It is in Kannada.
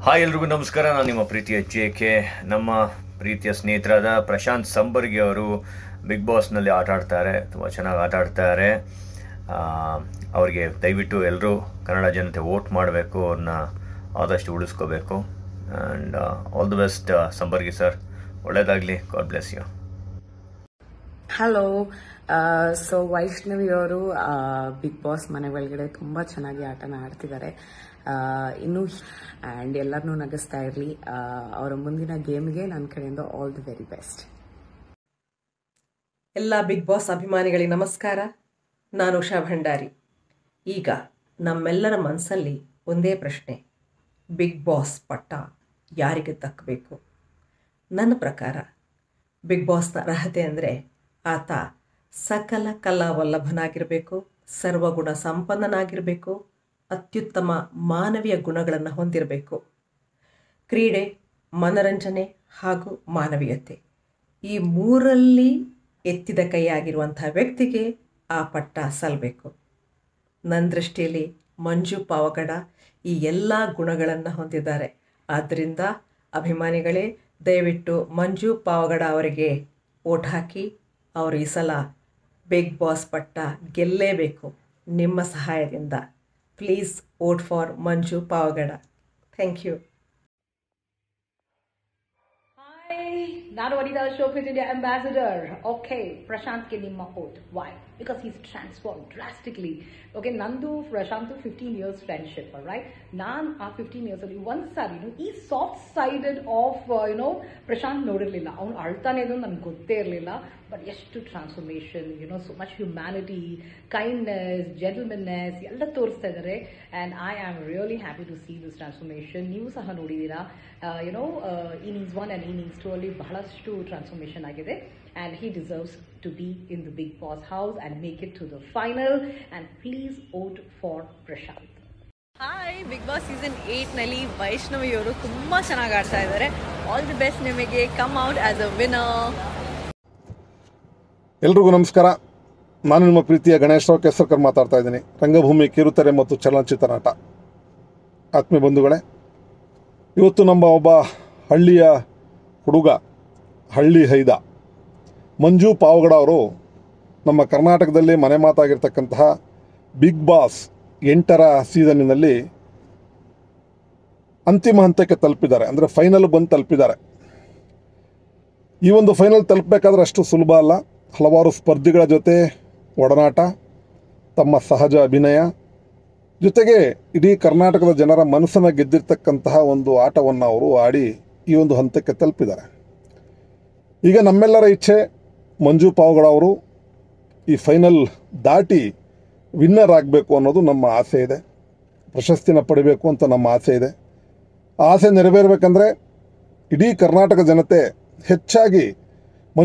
ಹಾಯ್ ಎಲ್ರಿಗೂ ನಮಸ್ಕಾರ ನಾನು ನಿಮ್ಮ ಪ್ರೀತಿಯ ಜೆ ಕೆ ನಮ್ಮ ಪ್ರೀತಿಯ ಸ್ನೇಹಿತರಾದ ಪ್ರಶಾಂತ್ ಸಂಬರ್ಗಿ ಅವರು ಬಿಗ್ ಬಾಸ್ನಲ್ಲಿ ಆಟ ಆಡ್ತಾರೆ ತುಂಬ ಚೆನ್ನಾಗಿ ಆಟ ಆಡ್ತಾರೆ ಆ, ಅವ್ರಿಗೆ ದಯವಿಟ್ಟು ಎಲ್ಲರೂ ಕನ್ನಡ ಜನತೆ ವೋಟ್ ಮಾಡಬೇಕು ಅವ್ರನ್ನ ಆದಷ್ಟು ಉಳಿಸ್ಕೋಬೇಕು and all the best Sambargi sir ಒಳ್ಳೇದಾಗಲಿ God bless you hello so Vaishnavi ಅವರು ಬಿಗ್ ಬಾಸ್ ಮನೆ ಒಳಗಡೆ ತುಂಬಾ ಚೆನ್ನಾಗಿ ಆಟನ ಆಡ್ತಿದ್ದಾರೆ ಆ, ಇನ್ನು ಆ್ಯಂಡ್ ಎಲ್ಲರನ್ನೂ ನಗಿಸ್ತಾ ಇರಲಿ ಅವರ ಮುಂದಿನ ಗೇಮ್ಗೆ ನನ್ನ ಕಡೆಯಿಂದ ಆಲ್ ದಿ ವೆರಿ ಬೆಸ್ಟ್ ಎಲ್ಲ ಬಿಗ್ ಬಾಸ್ ಅಭಿಮಾನಿಗಳಿಗೆ ನಮಸ್ಕಾರ ನಾನು ಉಷಾ ಭಂಡಾರಿ ಈಗ ನಮ್ಮೆಲ್ಲರ ಮನಸ್ಸಲ್ಲಿ ಒಂದೇ ಪ್ರಶ್ನೆ ಬಿಗ್ ಬಾಸ್ ಪಟ್ಟ ಯಾರಿಗೆ ದಕ್ಕಬೇಕು ನನ್ನ ಪ್ರಕಾರ ಬಿಗ್ ಬಾಸ್ನ ಅರ್ಹತೆ ಅಂದರೆ ಆತ ಸಕಲ ಕಲಾವಲ್ಲಭನಾಗಿರಬೇಕು ಸರ್ವಗುಣ ಸಂಪನ್ನನಾಗಿರಬೇಕು ಅತ್ಯುತ್ತಮ ಮಾನವೀಯ ಗುಣಗಳನ್ನು ಹೊಂದಿರಬೇಕು ಕ್ರೀಡೆ ಮನರಂಜನೆ ಹಾಗೂ ಮಾನವೀಯತೆ ಈ ಮೂರಲ್ಲಿ ಎತ್ತಿದ ಕೈಯಾಗಿರುವಂಥ ವ್ಯಕ್ತಿಗೆ ಆ ಪಟ್ಟ ಸಲ್ಲಬೇಕು ನನ್ನ ದೃಷ್ಟಿಯಲ್ಲಿ ಮಂಜು ಪಾವಗಡ ಈ ಎಲ್ಲ ಗುಣಗಳನ್ನು ಹೊಂದಿದ್ದಾರೆ ಆದ್ದರಿಂದ ಅಭಿಮಾನಿಗಳೇ ದಯವಿಟ್ಟು ಮಂಜು ಪಾವಗಡ ಅವರಿಗೆ ಓಟ್ ಹಾಕಿ ಅವರು ಈ ಸಲ ಬಿಗ್ ಬಾಸ್ ಪಟ್ಟ ಗೆಲ್ಲೇಬೇಕು ನಿಮ್ಮ ಸಹಾಯದಿಂದ please vote for Manju Pavagada thank you Hi, ನಾನು Vanitha Ashok India ambassador okay Prashanth ಗೆ ನಿಮ್ಮ vote why because is transform drastically okay ನಂದು Prashanth fifteen years friendship right ನಾನು ಆ ಫಿಫ್ಟೀನ್ ಇಯರ್ಸ್ ಅಲ್ಲಿ ಒಂದ್ ಸಾರಿನು ಈ soft sided of you know Prashanth ನೋಡಿರ್ಲಿಲ್ಲ ಅವ್ನು ಅಳ್ತಾನೆ ಇದ್ದು ನನ್ಗೆ ಗೊತ್ತೇ ಇರಲಿಲ್ಲ ಬಟ್ ಎಷ್ಟು transformation you know so much humanity kindness gentlemanness ಎಲ್ಲ ತೋರಿಸ್ತಾ ಇದ್ದಾರೆ and I am really happy to see this transformation ನೀವು ಸಹ ನೋಡಿದ್ದೀರಾ you know innings one and innings two ಅಲ್ಲಿ ಬಹಳಷ್ಟು ಟ್ರಾನ್ಸ್ಫಾರ್ಮೇಶನ್ ಆಗಿದೆ and he deserves to be in the Bigg Boss house and make it to the final and please vote for Prashanth hi Bigg Boss season ಏಯ್ಟ್ನಲ್ಲಿ ವೈಷ್ಣವಿ ಅವರು ತುಂಬ ಚೆನ್ನಾಗಿ ಆಡ್ತಾ ಇದ್ದಾರೆ ಆಲ್ ದಿ ಬೆಸ್ಟ್ ನಿಮಗೆ come out as a winner ಎಲ್ರಿಗೂ ನಮಸ್ಕಾರ ನಾನು ನಿಮ್ಮ ಪ್ರೀತಿಯ ಗಣೇಶರಾವ್ ಕೇಸರ್ಕರ್ ಮಾತಾಡ್ತಾ ಇದ್ದೀನಿ ರಂಗಭೂಮಿ ಕಿರುತೆರೆ ಮತ್ತು ಚಲನಚಿತ್ರ ನಟ ಆತ್ಮೀಯ ಬಂಧುಗಳೇ ಇವತ್ತು ನಮ್ಮ ಒಬ್ಬ ಹಳ್ಳಿಯ ಹುಡುಗ ಹಳ್ಳಿ ಹೈದ ಮಂಜು ಪಾವಗಡ ಅವರು ನಮ್ಮ ಕರ್ನಾಟಕದಲ್ಲಿ ಮನೆ ಮಾತಾಗಿರ್ತಕ್ಕಂತಹ ಬಿಗ್ ಬಾಸ್ ಎಂಟರ ಸೀಸನ್ನಿನಲ್ಲಿ ಅಂತಿಮ ಹಂತಕ್ಕೆ ತಲುಪಿದ್ದಾರೆ ಅಂದರೆ ಫೈನಲ್ ಬಂದು ತಲುಪಿದ್ದಾರೆ ಈ ಒಂದು ಫೈನಲ್ ತಲುಪಬೇಕಾದ್ರೆ ಅಷ್ಟು ಸುಲಭ ಅಲ್ಲ ಹಲವಾರು ಸ್ಪರ್ಧಿಗಳ ಜೊತೆ ಒಡನಾಟ ತಮ್ಮ ಸಹಜ ಅಭಿನಯ ಜೊತೆಗೆ ಇಡೀ ಕರ್ನಾಟಕದ ಜನರ ಮನಸ್ಸನ್ನು ಗೆದ್ದಿರ್ತಕ್ಕಂತಹ ಒಂದು ಆಟವನ್ನು ಅವರು ಆಡಿ ಈ ಒಂದು ಹಂತಕ್ಕೆ ತಲುಪಿದ್ದಾರೆ ಈಗ ನಮ್ಮೆಲ್ಲರ ಇಚ್ಛೆ ಮಂಜು ಪಾವಗಡ ಅವರು ಈ ಫೈನಲ್ ದಾಟಿ ವಿನ್ನರ್ ಆಗಬೇಕು ಅನ್ನೋದು ನಮ್ಮ ಆಸೆ ಇದೆ ಪ್ರಶಸ್ತಿನ ಪಡಿಬೇಕು ಅಂತ ನಮ್ಮ ಆಸೆ ಇದೆ ಆ ಆಸೆ ನೆರವೇರಬೇಕಂದ್ರೆ ಇಡೀ ಕರ್ನಾಟಕ ಜನತೆ ಹೆಚ್ಚಾಗಿ